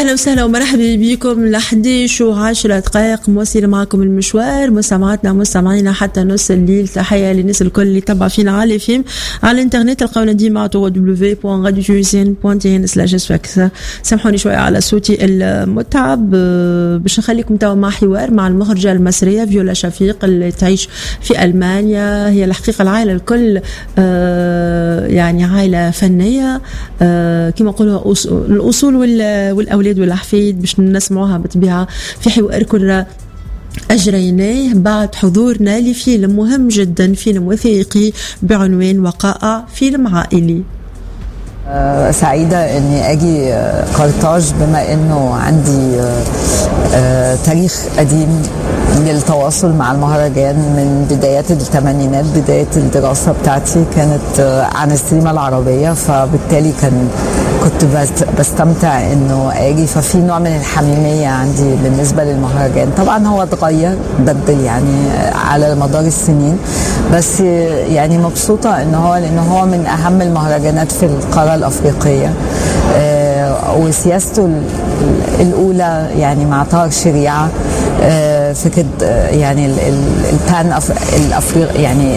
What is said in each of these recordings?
اهلا وسهلا ومرحبا بكم ل 11 و10 دقائق مواصل معكم المشوار مستمعاتنا مستمعينا حتى نص الليل تحيه للناس الكل اللي تبع فينا على فيم على الانترنت تلقاونا ديما على www.radiotunisien.tn سلاش سامحوني شويه على صوتي المتعب باش نخليكم توا مع حوار مع المخرجه المصريه فيولا شفيق اللي تعيش في المانيا هي الحقيقه العائله الكل يعني عائله فنيه كما نقولوا الاصول والاولاد والاحفاد باش نسمعوها بالطبيعه في حوار كنا أجريناه بعد حضورنا لفيلم مهم جدا فيلم وثائقي بعنوان وقائع فيلم عائلي أه سعيدة إني أجي قرطاج بما إنه عندي أه تاريخ قديم للتواصل مع المهرجان من بدايات الثمانينات بداية الدراسة بتاعتي كانت عن السينما العربية فبالتالي كان كنت بستمتع انه اجي ففي نوع من الحميميه عندي بالنسبه للمهرجان طبعا هو اتغير بدل يعني على مدار السنين بس يعني مبسوطه ان هو لان هو من اهم المهرجانات في القاره الافريقيه وسياسته الاولى يعني مع طاهر شريعه فكره يعني البان الافريقي يعني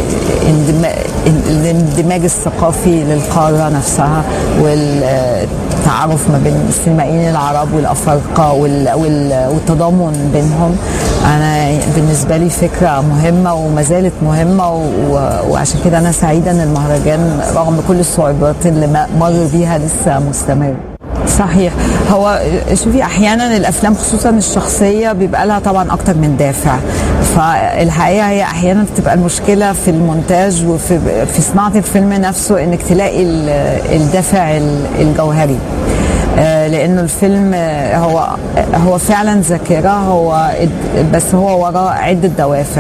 الاندماج الثقافي للقاره نفسها والتعارف ما بين السينمائيين العرب والافارقه والتضامن بينهم انا بالنسبه لي فكره مهمه وما زالت مهمه وعشان كده انا سعيده ان المهرجان رغم كل الصعوبات اللي مر بيها لسه مستمر صحيح هو شوفي احيانا الافلام خصوصا الشخصيه بيبقى لها طبعا اكتر من دافع فالحقيقه هي احيانا بتبقى المشكله في المونتاج وفي في صناعه الفيلم نفسه انك تلاقي الدافع الجوهري لانه الفيلم هو هو فعلا ذاكره هو بس هو وراه عده دوافع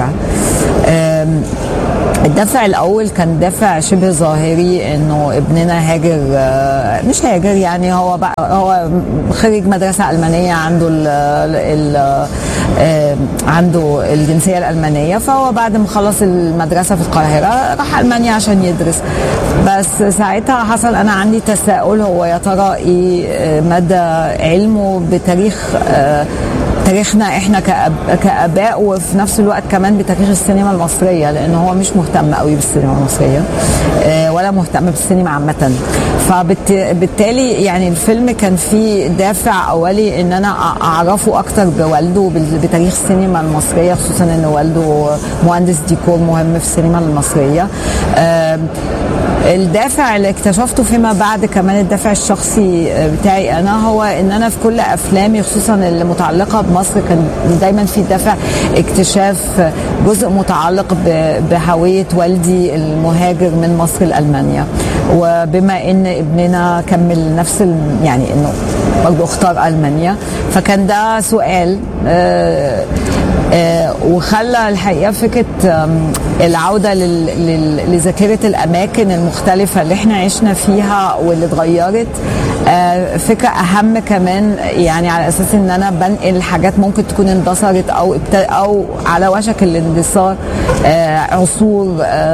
الدافع الاول كان دافع شبه ظاهري انه ابننا هاجر مش هاجر يعني هو بقى هو خريج مدرسه المانيه عنده ال ال عنده الجنسيه الالمانيه فهو بعد ما خلص المدرسه في القاهره راح المانيا عشان يدرس بس ساعتها حصل انا عندي تساؤل هو يا ترى ايه مدى علمه بتاريخ تاريخنا احنا كأب كاباء وفي نفس الوقت كمان بتاريخ السينما المصريه لان هو مش مهتم قوي بالسينما المصريه ولا مهتم بالسينما عامه فبالتالي يعني الفيلم كان فيه دافع اولي ان انا اعرفه اكتر بوالده بتاريخ السينما المصريه خصوصا ان والده مهندس ديكور مهم في السينما المصريه الدافع اللي اكتشفته فيما بعد كمان الدافع الشخصي بتاعي انا هو ان انا في كل افلامي خصوصا اللي متعلقه بمصر كان دايما في دافع اكتشاف جزء متعلق بهويه والدي المهاجر من مصر لالمانيا وبما ان ابننا كمل نفس يعني انه برضه اختار المانيا فكان ده سؤال آه آه وخلى الحقيقه فكره العوده لذاكره الاماكن المختلفه اللي احنا عشنا فيها واللي اتغيرت آه فكره اهم كمان يعني على اساس ان انا بنقل حاجات ممكن تكون اندثرت او او على وشك الاندثار آه عصور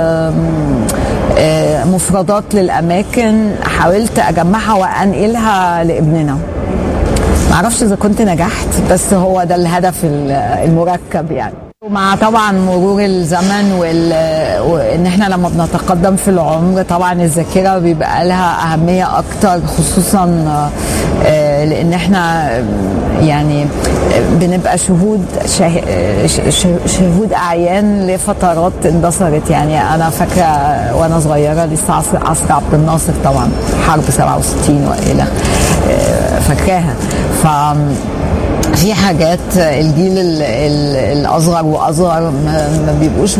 مفردات للاماكن حاولت اجمعها وانقلها لابننا معرفش اذا كنت نجحت بس هو ده الهدف المركب يعني مع طبعا مرور الزمن وال... وان احنا لما بنتقدم في العمر طبعا الذاكره بيبقى لها اهميه اكتر خصوصا لان احنا يعني بنبقى شهود شه... شهود اعيان لفترات اندثرت يعني انا فاكره وانا صغيره لسه عصر عصر عبد الناصر طبعا حرب 67 والى فاكراها ف في حاجات الجيل الاصغر واصغر ما بيبقوش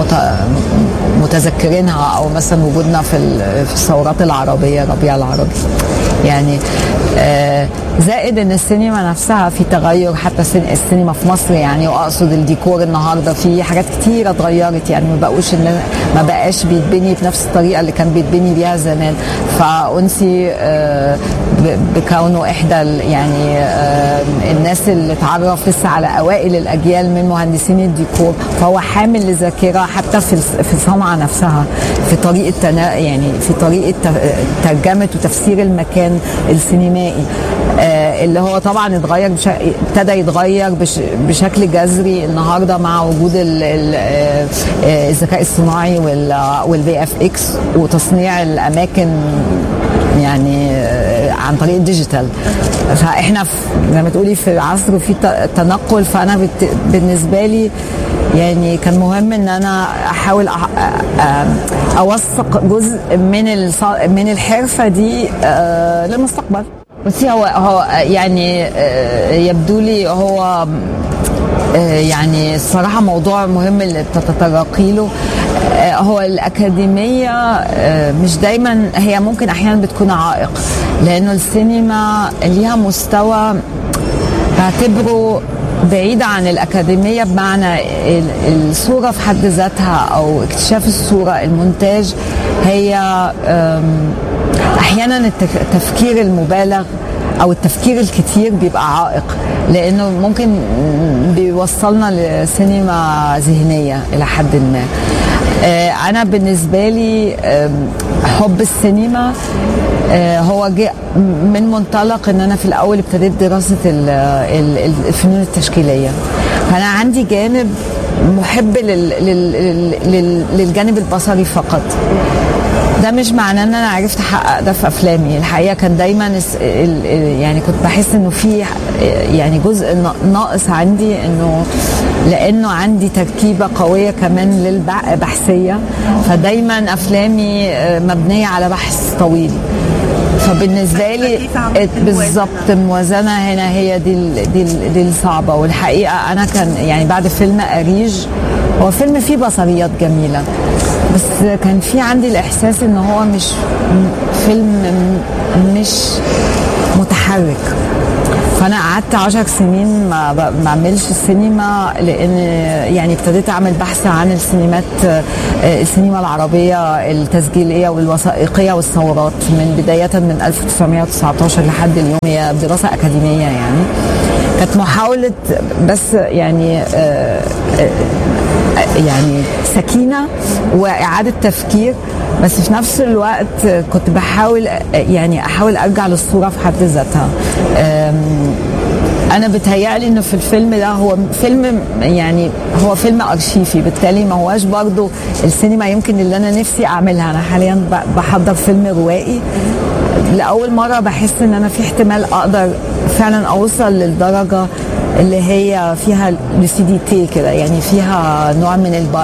متذكرينها او مثلا وجودنا في في الثورات العربيه ربيع العربي يعني زائد ان السينما نفسها في تغير حتى السينما في مصر يعني واقصد الديكور النهارده في حاجات كتيره اتغيرت يعني ما بقوش ان ما بقاش بيتبني بنفس الطريقه اللي كان بيتبني بيها زمان فانسي بكونه احدى يعني الناس اللي اتعرف لسه على اوائل الاجيال من مهندسين الديكور فهو حامل لذاكره حتى في في الصنعه نفسها في طريقه تنا يعني في طريقه ترجمه وتفسير المكان السينمائي آه، اللي هو طبعا اتغير بش... ابتدى يتغير بش... بشكل جذري النهارده مع وجود ال... ال... آه، آه، الذكاء الصناعي وال والبي اف اكس وتصنيع الاماكن يعني آه، عن طريق الديجيتال فاحنا في زي ما تقولي في عصر في ت- تنقل فانا بت... بالنسبه لي يعني كان مهم ان انا احاول أ- أ- أ- اوثق جزء من الص- من الحرفه دي آه، للمستقبل بصي هو هو يعني آه، يبدو لي هو آه، يعني الصراحة موضوع مهم اللي بتتطرقي له آه، هو الأكاديمية آه، مش دايما هي ممكن أحيانا بتكون عائق لأنه السينما ليها مستوى بعتبره بعيد عن الأكاديمية بمعنى ال- الصورة في حد ذاتها أو اكتشاف الصورة المونتاج هي أم، أحيانا التك- التفكير المبالغ أو التفكير الكتير بيبقى عائق لأنه ممكن بيوصلنا لسينما ذهنية إلى حد ما آه، أنا بالنسبة لي آم، حب السينما آه، هو جاء من منطلق ان انا في الاول ابتديت دراسه ال- ال- الفنون التشكيليه فانا عندي جانب محب لل لل لل لل للجانب البصري فقط ده مش معناه ان انا عرفت احقق ده في افلامي الحقيقه كان دايما الس- ال- ال- يعني كنت بحس انه في يعني جزء نا- ناقص عندي انه لانه عندي تركيبه قويه كمان للبحثيه فدايما افلامي آه، مبنيه على بحث طويل فبالنسبه لي كيف عملت بالظبط الموازنه هنا هي دي ال- دي ال- دي الصعبه والحقيقه انا كان يعني بعد فيلم اريج هو فيلم فيه بصريات جميله بس كان في عندي الاحساس ان هو مش م- فيلم م- مش متحرك فانا قعدت عشر سنين ما ب- ما اعملش السينما لان يعني ابتديت اعمل بحث عن السينمات آه، السينما العربيه التسجيليه والوثائقيه والثورات من بدايه من 1919 لحد اليوم هي دراسه اكاديميه يعني كانت محاوله بس يعني آه، آه، يعني سكينه واعاده تفكير بس في نفس الوقت كنت بحاول يعني احاول ارجع للصوره في حد ذاتها أم، انا بتهيألي انه في الفيلم ده هو فيلم يعني هو فيلم ارشيفي بالتالي ما هواش برضو السينما يمكن اللي انا نفسي اعملها انا حاليا ب- بحضر فيلم روائي لاول مره بحس ان انا في احتمال اقدر فعلا اوصل للدرجه اللي هي فيها لوسيديتي كده يعني فيها نوع من الب...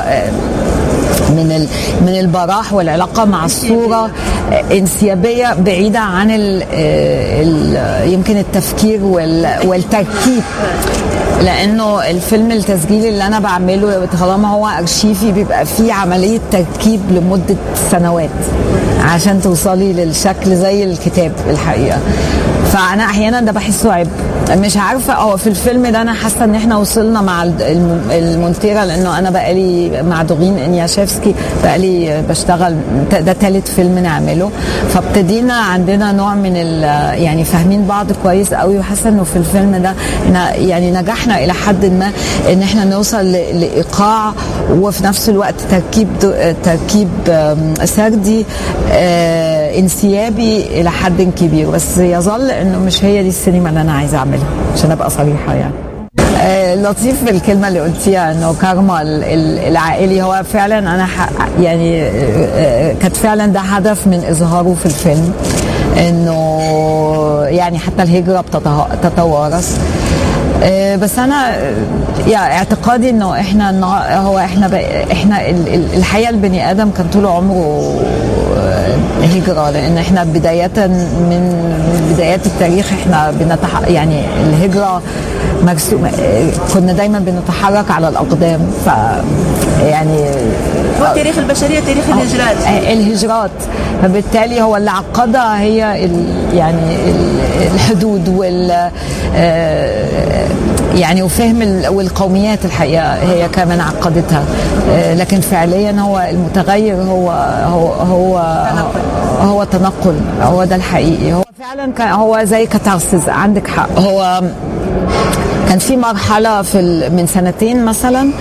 من ال... من البراح والعلاقه مع الصوره انسيابيه بعيده عن ال... ال... يمكن التفكير وال... والتركيب لانه الفيلم التسجيلي اللي انا بعمله طالما هو ارشيفي بيبقى فيه عمليه تركيب لمده سنوات عشان توصلي للشكل زي الكتاب الحقيقه فانا احيانا ده بحسه عيب مش عارفه هو في الفيلم ده انا حاسه ان احنا وصلنا مع الم- المونتيرا لانه انا بقالي مع دوغين انياشيفسكي بقالي بشتغل ده ثالث فيلم نعمله فابتدينا عندنا نوع من ال يعني فاهمين بعض كويس قوي وحاسه انه في الفيلم ده ن- يعني نجحنا الى حد ما ان احنا نوصل ل- لايقاع وفي نفس الوقت تركيب دو- تركيب آم، سردي آه، انسيابي الى حد كبير بس يظل انه مش هي دي السينما اللي انا عايزه اعملها عشان ابقى صريحه يعني آه، لطيف الكلمة اللي قلتيها انه كارما ال- ال- العائلي هو فعلا انا ح- يعني آه، آه، كانت فعلا ده هدف من اظهاره في الفيلم انه يعني حتى الهجرة بتته- تتوارث آه، بس انا آه، يعني اعتقادي انه احنا النا- هو احنا ب- احنا ال- ال- الحقيقه البني ادم كان طول عمره آه، هجره لان احنا بدايه من من بدايات التاريخ احنا بنتح يعني الهجره مرسوم آه، كنا دايما بنتحرك على الاقدام ف يعني هو تاريخ البشريه تاريخ الهجرات آه، الهجرات فبالتالي هو اللي عقدها هي ال يعني ال- الحدود وال آه، يعني وفهم ال- والقوميات الحقيقه هي كمان عقدتها آه، لكن فعليا هو المتغير هو هو هو هو تنقل هو ده الحقيقي هو فعلا كان هو زي كاتارسيس عندك حق هو كان في مرحلة في ال- من سنتين مثلا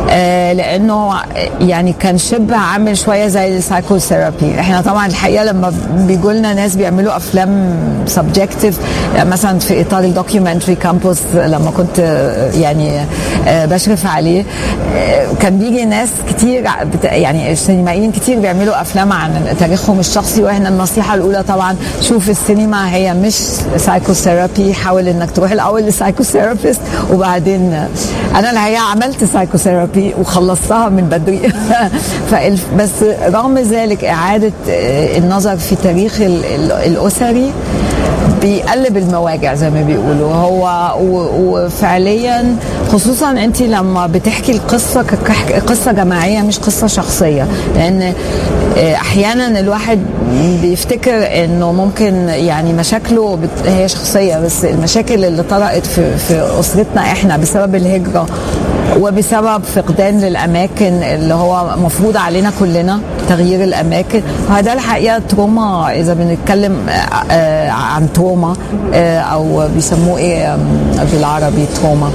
آه لانه يعني كان شبه عامل شويه زي السايكو ثيرابي احنا طبعا الحقيقه لما بيجوا لنا ناس بيعملوا افلام سبجكتيف مثلا في اطار الدوكيومنتري كامبوس لما كنت يعني بشرف عليه كان بيجي ناس كتير يعني سينمائيين كتير بيعملوا افلام عن تاريخهم الشخصي واحنا النصيحه الاولى طبعا شوف السينما هي مش سايكو ثيرابي حاول انك تروح الاول لسايكو ثيرابيست وبعدين انا الحقيقه عملت سايكو ثيرابي وخلصتها من بدري بس رغم ذلك اعاده النظر في تاريخ الاسري بيقلب المواجع زي ما بيقولوا هو وفعليا خصوصا انت لما بتحكي القصه قصه جماعيه مش قصه شخصيه لان احيانا الواحد بيفتكر انه ممكن يعني مشاكله هي شخصيه بس المشاكل اللي طرقت في في اسرتنا احنا بسبب الهجره وبسبب فقدان للاماكن اللي هو مفروض علينا كلنا تغيير الاماكن وهذا الحقيقه تروما اذا بنتكلم عن تروما او بيسموه ايه بالعربي تروما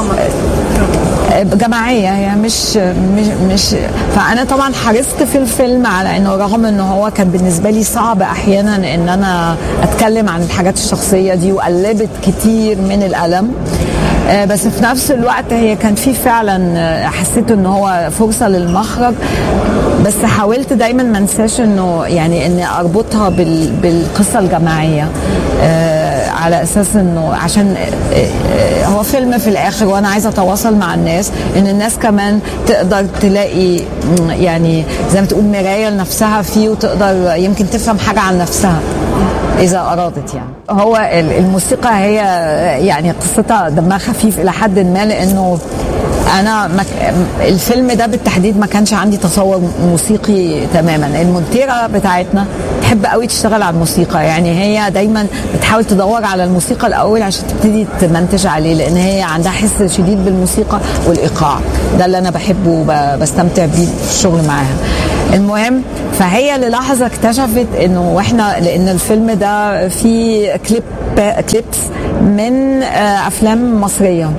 جماعيه هي مش مش مش فانا طبعا حرصت في الفيلم على انه رغم انه هو كان بالنسبه لي صعب احيانا ان انا اتكلم عن الحاجات الشخصيه دي وقلبت كتير من الالم بس في نفس الوقت هي كان في فعلا حسيت ان هو فرصه للمخرج بس حاولت دايما ما انساش انه يعني اني اربطها بالقصه الجماعيه على اساس انه عشان هو فيلم في الاخر وانا عايزه اتواصل مع الناس ان الناس كمان تقدر تلاقي يعني زي ما تقول مرايه لنفسها فيه وتقدر يمكن تفهم حاجه عن نفسها اذا ارادت يعني هو الموسيقى هي يعني قصتها دمها خفيف الى حد ما لانه انا مك... الفيلم ده بالتحديد ما كانش عندي تصور موسيقي تماما المونتيرة بتاعتنا تحب قوي تشتغل على الموسيقى يعني هي دايما بتحاول تدور على الموسيقى الاول عشان تبتدي تمنتج عليه لان هي عندها حس شديد بالموسيقى والايقاع ده اللي انا بحبه وبستمتع بيه في الشغل معاها المهم فهي للحظه اكتشفت انه واحنا لان الفيلم ده فيه كليب كليبس من افلام مصريه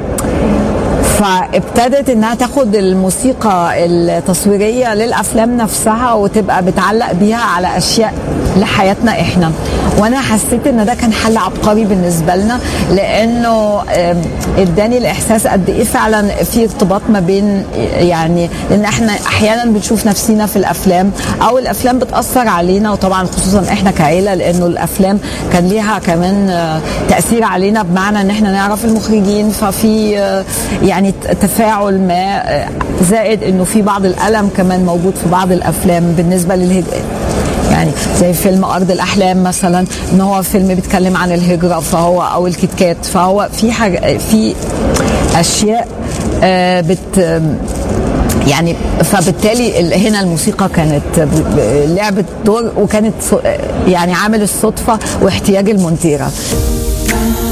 فابتدت انها تاخد الموسيقى التصويريه للافلام نفسها وتبقى بتعلق بيها على اشياء لحياتنا احنا وانا حسيت ان ده كان حل عبقري بالنسبه لنا لانه اداني الاحساس قد ايه فعلا في ارتباط ما بين يعني لان احنا احيانا بنشوف نفسينا في الافلام او الافلام بتاثر علينا وطبعا خصوصا احنا كعيله لانه الافلام كان ليها كمان تاثير علينا بمعنى ان احنا نعرف المخرجين ففي يعني تفاعل ما زائد انه في بعض الالم كمان موجود في بعض الافلام بالنسبه للهجره يعني زي فيلم ارض الاحلام مثلا ان هو فيلم بيتكلم عن الهجره فهو او الكتكات فهو في حاجه في اشياء بت يعني فبالتالي هنا الموسيقى كانت لعبت دور وكانت يعني عامل الصدفه واحتياج المونتيره